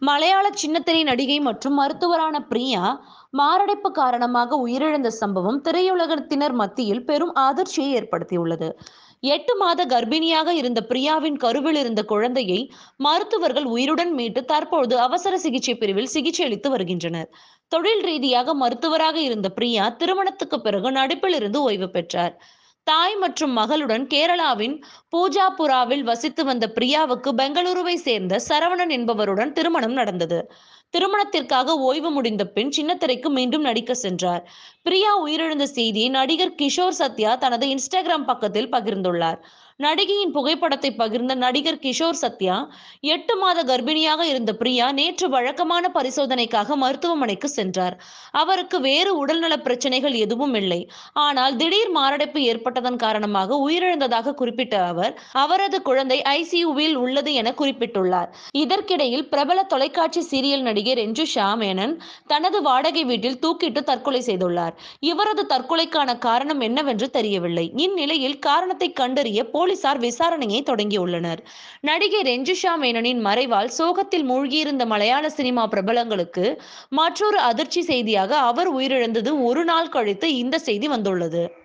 மலையாள சின்னத்திரை நடிகை மற்றும் மருத்துவரான பிரியா மாரடைப்பு காரணமாக உயிரிழந்த சம்பவம் திரையுலகத்தினர் மத்தியில் பெரும் அதிர்ச்சியை ஏற்படுத்தியுள்ளது எட்டு மாத கர்ப்பிணியாக இருந்த பிரியாவின் கருவில் இருந்த குழந்தையை மருத்துவர்கள் உயிருடன் மீட்டு தற்பொழுது அவசர சிகிச்சை பிரிவில் சிகிச்சை அளித்து வருகின்றனர் தொழில் ரீதியாக மருத்துவராக இருந்த பிரியா திருமணத்துக்கு பிறகு நடிப்பில் இருந்து ஓய்வு பெற்றார் தாய் மற்றும் மகளுடன் கேரளாவின் பூஜாபுராவில் வசித்து வந்த பிரியாவுக்கு பெங்களூருவை சேர்ந்த சரவணன் என்பவருடன் திருமணம் நடந்தது திருமணத்திற்காக ஓய்வு முடிந்த பின் சின்னத்திரைக்கு மீண்டும் நடிக்க சென்றார் பிரியா உயிரிழந்த செய்தியை நடிகர் கிஷோர் சத்யா தனது இன்ஸ்டாகிராம் பக்கத்தில் பகிர்ந்துள்ளார் நடிகையின் புகைப்படத்தை பகிர்ந்த நடிகர் கிஷோர் சத்யா எட்டு மாத கர்ப்பிணியாக இருந்த பிரியா நேற்று வழக்கமான பரிசோதனைக்காக மருத்துவமனைக்கு சென்றார் அவருக்கு வேறு உடல்நல பிரச்சனைகள் எதுவும் இல்லை ஆனால் திடீர் மாரடைப்பு ஏற்பட்டதன் காரணமாக உயிரிழந்ததாக குறிப்பிட்ட அவர் அவரது குழந்தை ஐசியூவில் உள்ளது என குறிப்பிட்டுள்ளார் இதற்கிடையில் பிரபல தொலைக்காட்சி சீரியல் நடிகை ரெஞ்சு ஷா மேனன் தனது வாடகை வீட்டில் தூக்கிட்டு தற்கொலை செய்துள்ளார் இவரது தற்கொலைக்கான காரணம் என்னவென்று தெரியவில்லை இந்நிலையில் காரணத்தை கண்டறிய போலீசார் விசாரணையை தொடங்கியுள்ளனர் நடிகை ரெஞ்சுஷா மேனனின் மறைவால் சோகத்தில் மூழ்கியிருந்த மலையாள சினிமா பிரபலங்களுக்கு மற்றொரு அதிர்ச்சி செய்தியாக அவர் உயிரிழந்தது ஒரு நாள் கழித்து இந்த செய்தி வந்துள்ளது